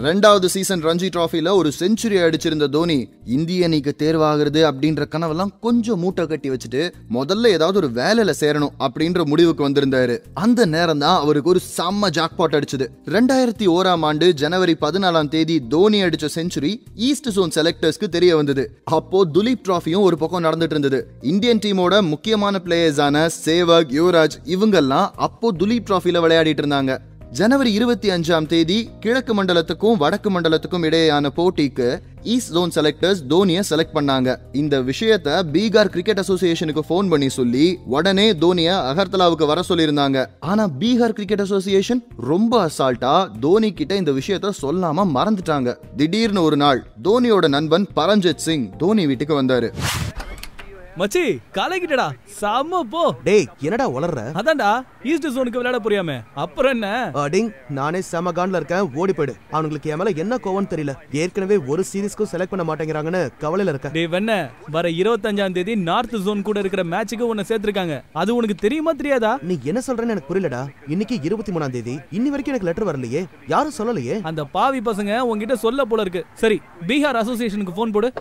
ரெண்டாவது சீசன் ரஞ்சி டிராஃபில ஒரு செஞ்சுரி அடிச்சிருந்த தோனி இந்திய அணிக்கு தேர்வாகிறது அப்படின்ற கனவெல்லாம் கொஞ்சம் மூட்டை கட்டி வச்சுட்டு முதல்ல ஏதாவது ஒரு வேலையில சேரணும் அப்படின்ற முடிவுக்கு வந்திருந்தாரு அந்த நேரம் தான் அவருக்கு ஒரு செம்ம ஜாக்பாட் அடிச்சது ரெண்டாயிரத்தி ஓராம் ஆண்டு ஜனவரி பதினாலாம் தேதி தோனி அடிச்ச செஞ்சுரி ஈஸ்ட் ஜோன் செலக்டர்ஸ்க்கு தெரிய வந்தது அப்போ துலீப் டிராஃபியும் ஒரு பக்கம் நடந்துட்டு இருந்தது இந்தியன் டீமோட முக்கியமான பிளேயர்ஸான சேவக் யுவராஜ் இவங்கெல்லாம் அப்போ துலீப் டிராஃபில விளையாடிட்டு இருந்தாங்க ஜனவரி இருபத்தி அஞ்சாம் தேதி கிழக்கு மண்டலத்துக்கும் வடக்கு மண்டலத்துக்கும் இடையேயான போட்டிக்கு ஈஸ்ட் ஜோன் செலக்டர்ஸ் தோனியை செலக்ட் பண்ணாங்க இந்த விஷயத்த பீகார் கிரிக்கெட் அசோசியேஷனுக்கு ஃபோன் பண்ணி சொல்லி உடனே தோனியை அகர்தலாவுக்கு வர சொல்லியிருந்தாங்க ஆனா பீகார் கிரிக்கெட் அசோசியேஷன் ரொம்ப அசால்ட்டா தோனி கிட்ட இந்த விஷயத்த சொல்லாம மறந்துட்டாங்க திடீர்னு ஒரு நாள் தோனியோட நண்பன் பரம்ஜித் சிங் தோனி வீட்டுக்கு வந்தாரு மச்சி கலக்கிட்டடா செம்ம போ டேய் என்னடா உளர்ற அதான்டா ஈஸ்ட் ஜோனுக்கு விளையாட போறியாமே அப்புறம் என்ன அடிங் நானே செம கான்ல இருக்கேன் ஓடி போயிடு அவனுங்களுக்கு என் மேல என்ன கோவம்னு தெரியல ஏற்கனவே ஒரு சீரிஸ்க்கும் செலக்ட் பண்ண மாட்டேங்கிறாங்கன்னு கவலையில இருக்கேன் டேய் வெண்ண வர இருபத்தஞ்சாம் தேதி நார்த் ஜோன் கூட இருக்கிற மேட்சுக்கு உன்னை சேர்த்திருக்காங்க அது உனக்கு தெரியுமா தெரியாதா நீ என்ன சொல்றேன்னு எனக்கு புரியலடா இன்னைக்கு இருபத்தி மூணாம் தேதி இன்னி வரைக்கும் எனக்கு லெட்டர் வரலையே யாரும் சொல்லலையே அந்த பாவி பசங்க உன்கிட்ட சொல்ல போல இருக்கு சரி பீகார் அசோசியேஷனுக்கு ஃபோன் போடு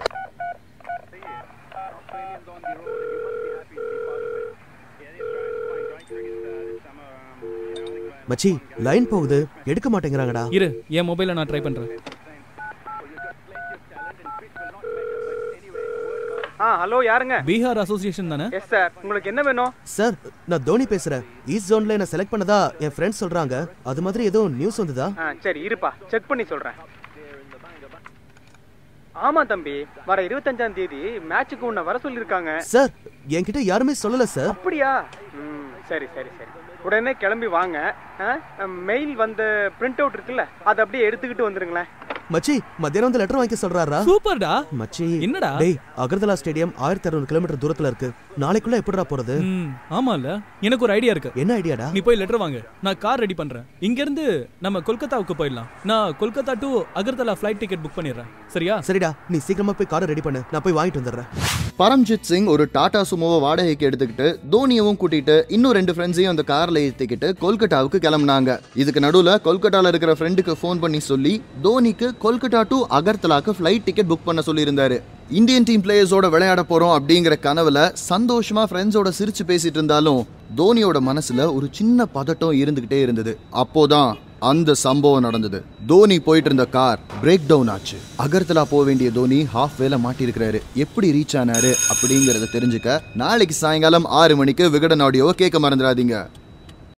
மச்சி லைன் போகுது எடுக்க மாட்டேங்கிறாங்கடா இரு என் மொபைல நான் ட்ரை பண்றேன் ஆ ஹலோ யாருங்க பீகார் அசோசியேஷன் தானே எஸ் சார் உங்களுக்கு என்ன வேணும் சார் நான் தோனி பேசுறேன் ஈஸ்ட் ஜோன்ல என்ன செலக்ட் பண்ணதா என் ஃப்ரெண்ட்ஸ் சொல்றாங்க அது மாதிரி ஏதோ நியூஸ் வந்ததா ஆ சரி இருப்பா செக் பண்ணி சொல்றேன் ஆமா தம்பி வர இருபத்தஞ்சாம் தேதி மேட்சுக்கு உன்னை வர சொல்லியிருக்காங்க சார் என்கிட்ட யாருமே சொல்லல சார் அப்படியா ம் சரி சரி சரி உடனே கிளம்பி வாங்க மெயில் வந்த பிரிண்ட் அவுட் இருக்குல்ல அதை அப்படியே எடுத்துக்கிட்டு வந்துருங்களேன் மச்சி மத்தியானம் வந்து லெட்டர் வாங்கி சொல்றாரா சூப்பர்டா மச்சி என்னடா டேய் அகர்தலா ஸ்டேடியம் ஆயிரத்தி அறுநூறு கிலோமீட்டர் தூரத்துல இருக்கு நாளைக்குள்ள எப்படிடா போறது ம் ஆமால எனக்கு ஒரு ஐடியா இருக்கு என்ன ஐடியாடா நீ போய் லெட்டர் வாங்க நான் கார் ரெடி பண்றேன் இங்க இருந்து நம்ம கொல்கத்தாவுக்கு போயிடலாம் நான் Kolkata to Agartala flight ticket book பண்ணிடுறேன் சரியா சரிடா நீ சீக்கிரமா போய் காரை ரெடி பண்ணு நான் போய் வாங்கிட்டு வந்துடுறேன் பரம்ஜித் சிங் ஒரு டாடா சுமோவை வாடகைக்கு எடுத்துக்கிட்டு தோனியவும் கூட்டிட்டு இன்னும் ரெண்டு ஃப்ரெண்ட்ஸையும் அந்த கார்ல ஏத்திக்கிட்டு கொல்கட்டாவுக்கு கிளம்புனாங்க இதுக்கு நடுவுல கொல்கட்டால இருக்கிற ஃப்ரெண்டுக்கு ஃபோன் பண்ணி சொல்லி தோனிக்கு கொல்கட்டா டு அகர்தலாக்கு ஃப்ளைட் டிக்கெட் புக் பண்ண சொல்லியிருந்தாரு இந்தியன் டீம் பிளேயர்ஸோட விளையாட போறோம் அப்படிங்கிற கனவுல சந்தோஷமா ஃப்ரெண்ட்ஸோட சிரிச்சு பேசிட்டு இருந்தாலும் தோனியோட மனசுல ஒரு சின்ன பதட்டம் இருந்துகிட்டே இருந்தது அப்போதான் அந்த சம்பவம் நடந்தது தோனி போயிட்டு இருந்த கார் பிரேக் டவுன் ஆச்சு அகர்தலா போக வேண்டிய தோனி ஹாஃப் வேல மாட்டிருக்கிறாரு எப்படி ரீச் ஆனாரு அப்படிங்கறத தெரிஞ்சுக்க நாளைக்கு சாயங்காலம் ஆறு மணிக்கு விகடன் ஆடியோவை கேட்க மறந்துடாதீங்க